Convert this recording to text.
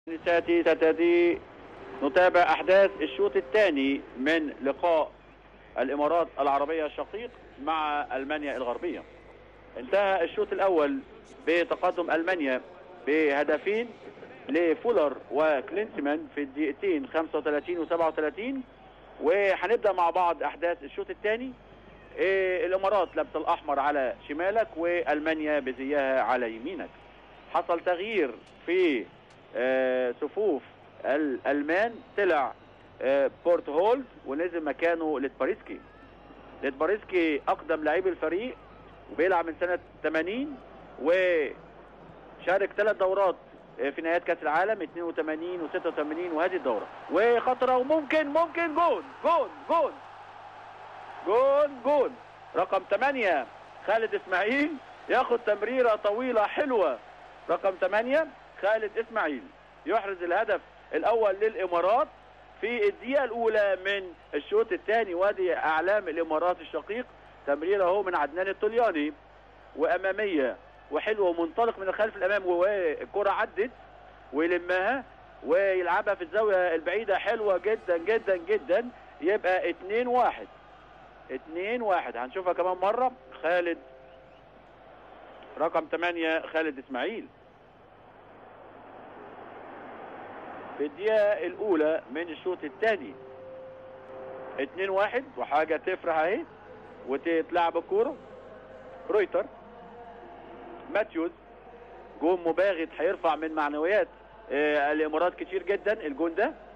ساتي تتدي نتابع أحداث الشوط الثاني من لقاء الإمارات العربية الشقيق مع ألمانيا الغربية انتهى الشوط الأول بتقدم ألمانيا بهدفين لفولر وكلينسمان في الدقيقتين 35 و 37 وهنبدأ مع بعض أحداث الشوط الثاني إيه الإمارات لابسة الأحمر على شمالك وألمانيا بزيها على يمينك حصل تغيير في آه، صفوف الالمان طلع آه، بورت هولد ونزل مكانه لتباريسكي لتباريسكي اقدم لعيب الفريق وبيلعب من سنه 80 وشارك ثلاث دورات آه، في نهايات كاس العالم 82 و86 وهذه الدوره وخطره وممكن ممكن جون جون جون جون جون رقم 8 خالد اسماعيل ياخد تمريره طويله حلوه رقم 8 خالد اسماعيل يحرز الهدف الاول للامارات في الدقيقه الاولى من الشوط الثاني وادي اعلام الامارات الشقيق تمريره اهو من عدنان الطلياني واماميه وحلوه ومنطلق من الخلف الامام والكره عدت ويلمها ويلعبها في الزاويه البعيده حلوه جدا جدا جدا يبقى 2 1 2 1 هنشوفها كمان مره خالد رقم 8 خالد اسماعيل في الدقيقة الأولى من الشوط الثاني 2 1 وحاجة تفرح أهي وتتلعب الكورة رويتر ماتيوز جون مباغت هيرفع من معنويات آه الإمارات كتير جدا الجون ده